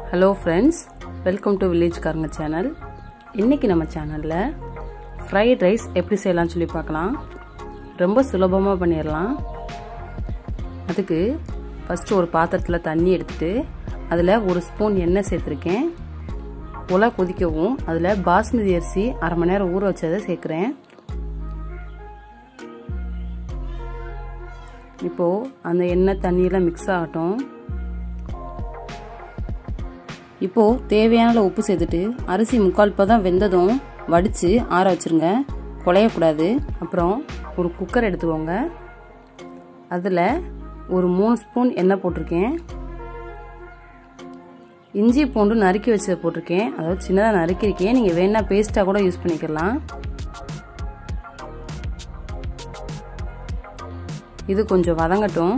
hello friends welcome to வில்லேஜ்காரங்க channel இன்றைக்கி நம்ம சேனலில் ஃப்ரைட் ரைஸ் எப்படி செய்யலாம்னு சொல்லி பார்க்கலாம் ரொம்ப சுலபமாக பண்ணிடலாம் அதுக்கு ஃபஸ்ட்டு ஒரு பாத்திரத்தில் தண்ணி எடுத்துட்டு அதில் ஒரு ஸ்பூன் எண்ணெய் சேர்த்துருக்கேன் உலை கொதிக்கவும் அதில் பாஸ்மதி அரிசி அரை மணி நேரம் ஊற வச்சதை சேர்க்குறேன் இப்போது அந்த எண்ணெய் தண்ணியெல்லாம் மிக்ஸ் ஆகட்டும் இப்போது தேவையான அளவு உப்பு சேர்த்துட்டு அரிசி முக்கால் பதம் வெந்ததும் வடித்து ஆற வச்சுருங்க குழையக்கூடாது அப்புறம் ஒரு குக்கர் எடுத்துக்கோங்க அதில் ஒரு மூணு ஸ்பூன் எண்ணெய் போட்டிருக்கேன் இஞ்சி பூண்டு நறுக்கி வச்சதை போட்டிருக்கேன் அதாவது சின்னதாக நறுக்கியிருக்கேன் நீங்கள் வேணால் பேஸ்ட்டாக கூட யூஸ் பண்ணிக்கலாம் இது கொஞ்சம் வதங்கட்டும்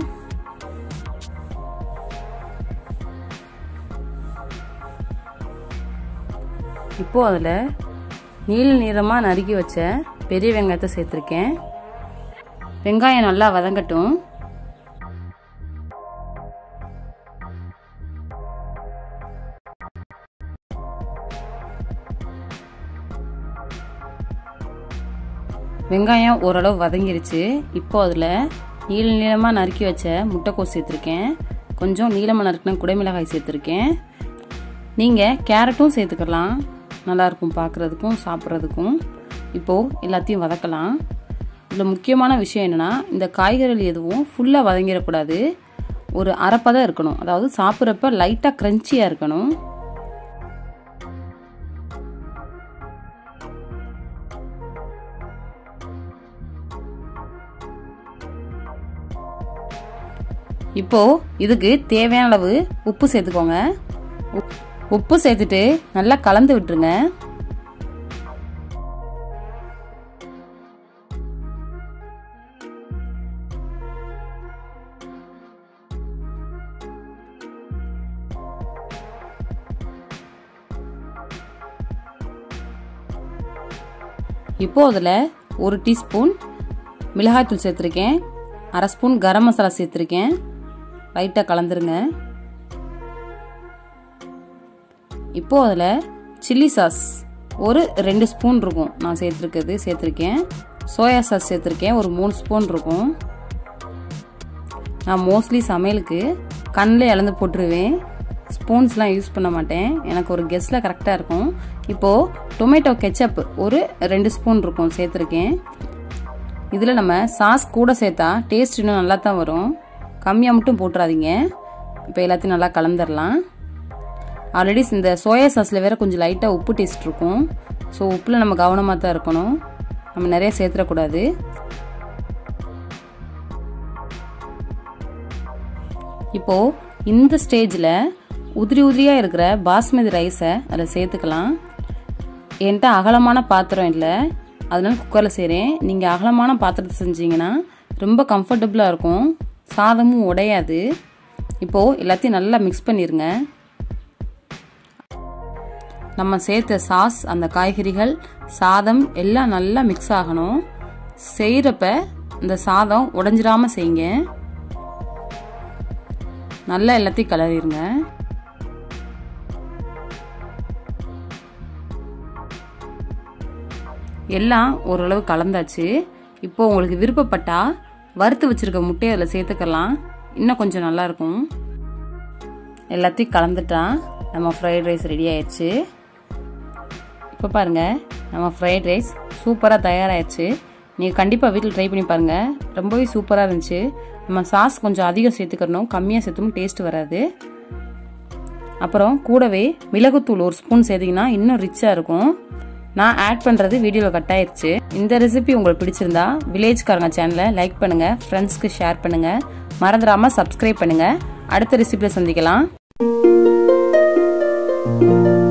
இப்போது அதில் நீல நீளமாக நறுக்கி வச்ச பெரிய வெங்காயத்தை சேர்த்துருக்கேன் வெங்காயம் நல்லா வதங்கட்டும் வெங்காயம் ஓரளவு வதங்கிருச்சு இப்போ அதில் நீள நீளமாக நறுக்கி வச்ச முட்டைக்கோஸ் சேர்த்துருக்கேன் கொஞ்சம் நீளமாக நறுக்கின குடைமிளகாய் சேர்த்துருக்கேன் நீங்கள் கேரட்டும் சேர்த்துக்கலாம் நல்லாயிருக்கும் பார்க்குறதுக்கும் சாப்பிட்றதுக்கும் இப்போது எல்லாத்தையும் வதக்கலாம் இதில் முக்கியமான விஷயம் என்னென்னா இந்த காய்கறிகள் எதுவும் ஃபுல்லாக வதங்கிடக்கூடாது ஒரு அரைப்பதம் இருக்கணும் அதாவது சாப்பிட்றப்ப லைட்டாக க்ரன்ச்சியாக இருக்கணும் இப்போது இதுக்கு தேவையான அளவு உப்பு சேர்த்துக்கோங்க உப்பு சேர்த்துட்டு நல்லா கலந்து விட்டுருங்க இப்போ அதில் ஒரு டீஸ்பூன் மிளகாய்த்தூள் சேர்த்துருக்கேன் அரை ஸ்பூன் கரம் மசாலா சேர்த்துருக்கேன் லைட்டாக கலந்துருங்க இப்போது அதில் சில்லி சாஸ் ஒரு ரெண்டு ஸ்பூன் இருக்கும் நான் சேர்த்துருக்கிறது சேர்த்துருக்கேன் சோயா சாஸ் சேர்த்துருக்கேன் ஒரு மூணு ஸ்பூன் இருக்கும் நான் மோஸ்ட்லி சமையலுக்கு கண்ணில் இழந்து போட்டுருவேன் ஸ்பூன்ஸ்லாம் யூஸ் பண்ண மாட்டேன் எனக்கு ஒரு கெஸ்ட்டில் கரெக்டாக இருக்கும் இப்போது டொமேட்டோ கெச்சப் ஒரு ரெண்டு ஸ்பூன் இருக்கும் சேர்த்துருக்கேன் இதில் நம்ம சாஸ் கூட சேர்த்தா டேஸ்ட் இன்னும் நல்லா தான் வரும் கம்மியாக மட்டும் போட்டுறாதீங்க இப்போ எல்லாத்தையும் நல்லா கலந்துடலாம் ஆல்ரெடி இந்த சோயா சாஸில் வேறு கொஞ்சம் லைட்டாக உப்பு டேஸ்ட் இருக்கும் ஸோ உப்பில் நம்ம கவனமாக தான் இருக்கணும் நம்ம நிறைய சேர்த்துடக்கூடாது இப்போது இந்த ஸ்டேஜில் உதிரி உதிரியாக இருக்கிற பாஸ்மதி ரைஸை அதில் சேர்த்துக்கலாம் என்கிட்ட அகலமான பாத்திரம் இல்லை அதனால குக்கரில் செய்கிறேன் நீங்கள் அகலமான பாத்திரத்தை செஞ்சீங்கன்னா ரொம்ப கம்ஃபர்டபுளாக இருக்கும் சாதமும் உடையாது இப்போது எல்லாத்தையும் நல்லா மிக்ஸ் பண்ணிடுங்க நம்ம சேர்த்த சாஸ் அந்த காய்கறிகள் சாதம் எல்லாம் நல்லா மிக்ஸ் ஆகணும் செய்கிறப்ப இந்த சாதம் உடஞ்சிடாமல் செய்யுங்க நல்லா எல்லாத்தையும் கிளறிடுங்க எல்லாம் ஓரளவு கலந்தாச்சு இப்போ உங்களுக்கு விருப்பப்பட்டா வறுத்து வச்சுருக்க முட்டையை அதில் சேர்த்துக்கலாம் இன்னும் கொஞ்சம் நல்லாயிருக்கும் எல்லாத்தையும் கலந்துட்டா நம்ம ஃப்ரைட் ரைஸ் ரெடி ஆயிடுச்சு இப்போ பாருங்கள் நம்ம ஃப்ரைட் ரைஸ் சூப்பராக தயாராகிடுச்சு நீங்கள் கண்டிப்பாக வீட்டில் ட்ரை பண்ணி பாருங்கள் ரொம்பவே சூப்பராக இருந்துச்சு நம்ம சாஸ் கொஞ்சம் அதிகம் சேர்த்துக்கணும் கம்மியாக சேர்த்தும் டேஸ்ட் வராது அப்புறம் கூடவே மிளகுத்தூள் ஒரு ஸ்பூன் சேர்த்திங்கன்னா இன்னும் ரிச்சாக இருக்கும் நான் ஆட் பண்ணுறது வீடியோவில் கட் ஆயிடுச்சு இந்த ரெசிபி உங்களுக்கு பிடிச்சிருந்தா வில்லேஜ்காரங்க சேனலை லைக் பண்ணுங்கள் ஃப்ரெண்ட்ஸ்க்கு ஷேர் பண்ணுங்கள் மறந்துடாமல் சப்ஸ்கிரைப் பண்ணுங்கள் அடுத்த ரெசிபியில் சந்திக்கலாம்